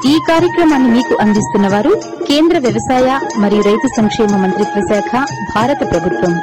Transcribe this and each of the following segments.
ఈ కార్యక్రమాన్ని మీకు అందిస్తున్న వారు కేంద్ర వ్యవసాయ మరియు రైతు సంక్షేమ మంత్రిత్వ శాఖ భారత ప్రభుత్వం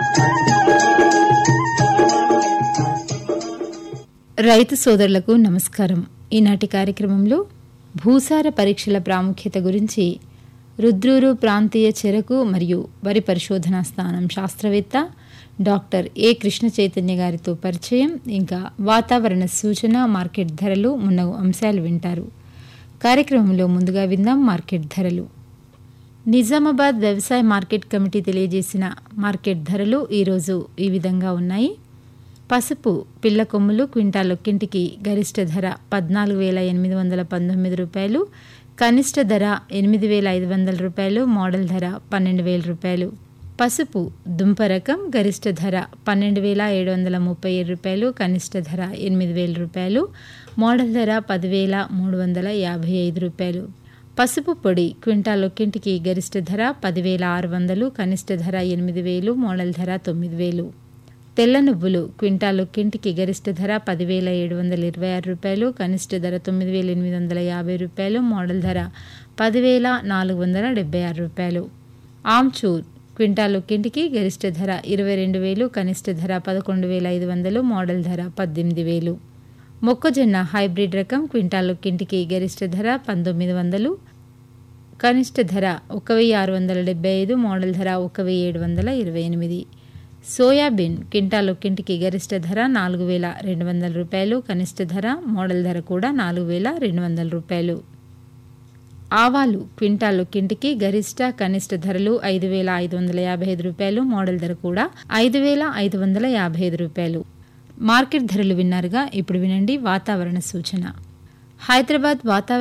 రైతు సోదరులకు నమస్కారం ఈనాటి కార్యక్రమంలో భూసార పరీక్షల ప్రాముఖ్యత గురించి రుద్రూరు ప్రాంతీయ చెరకు మరియు వరి పరిశోధనా స్థానం శాస్త్రవేత్త డాక్టర్ ఏ కృష్ణ చైతన్య గారితో పరిచయం ఇంకా వాతావరణ సూచన మార్కెట్ ధరలు మున్నగు అంశాలు వింటారు కార్యక్రమంలో ముందుగా విందాం మార్కెట్ ధరలు నిజామాబాద్ వ్యవసాయ మార్కెట్ కమిటీ తెలియజేసిన మార్కెట్ ధరలు ఈరోజు ఈ విధంగా ఉన్నాయి పసుపు పిల్ల కొమ్ములు క్వింటాల్ ఒక్కింటికి గరిష్ట ధర పద్నాలుగు వేల ఎనిమిది వందల పంతొమ్మిది రూపాయలు కనిష్ట ధర ఎనిమిది వేల ఐదు వందల రూపాయలు మోడల్ ధర పన్నెండు వేల రూపాయలు పసుపు దుంప రకం గరిష్ట ధర పన్నెండు వేల ఏడు వందల ముప్పై ఏడు రూపాయలు కనిష్ట ధర ఎనిమిది వేల రూపాయలు మోడల్ ధర పదివేల మూడు వందల యాభై ఐదు రూపాయలు పసుపు పొడి క్వింటాల్ ఒక్కింటికి గరిష్ట ధర పదివేల ఆరు వందలు కనిష్ట ధర ఎనిమిది వేలు మోడల్ ధర తొమ్మిది వేలు తెల్ల నువ్వులు క్వింటాల్ ఒక్కింటికి గరిష్ట ధర పదివేల ఏడు వందల ఇరవై ఆరు రూపాయలు కనిష్ట ధర తొమ్మిది వేల ఎనిమిది వందల యాభై రూపాయలు మోడల్ ధర పదివేల నాలుగు వందల డెబ్బై ఆరు రూపాయలు ఆమ్చూర్ క్వింటాల్ ఒక్కింటికి గరిష్ట ధర ఇరవై రెండు వేలు కనిష్ట ధర పదకొండు వేల ఐదు వందలు మోడల్ ధర పద్దెనిమిది వేలు మొక్కజొన్న హైబ్రిడ్ రకం క్వింటాల్ ఒక్కింటికి గరిష్ట ధర పంతొమ్మిది వందలు కనిష్ట ధర ఒక వెయ్యి ఆరు వందల డెబ్బై ఐదు మోడల్ ధర ఒక వెయ్యి ఏడు వందల ఇరవై ఎనిమిది సోయాబీన్ క్వింటాల్ ఒక్కింటికి గరిష్ట ధర నాలుగు వేల రెండు వందల రూపాయలు కనిష్ట ధర మోడల్ ధర కూడా నాలుగు వేల రెండు వందల రూపాయలు ఆవాలు క్వింటాల్ ఒక్కింటికి గరిష్ట కనిష్ట ధరలు ఐదు వేల ఐదు వందల యాభై ఐదు రూపాయలు మోడల్ ధర కూడా ఐదు వేల ఐదు వందల యాభై ఐదు రూపాయలు మార్కెట్ ధరలు విన్నారుగా ఇప్పుడు వినండి వాతావరణ సూచన హైదరాబాద్ వాతావరణ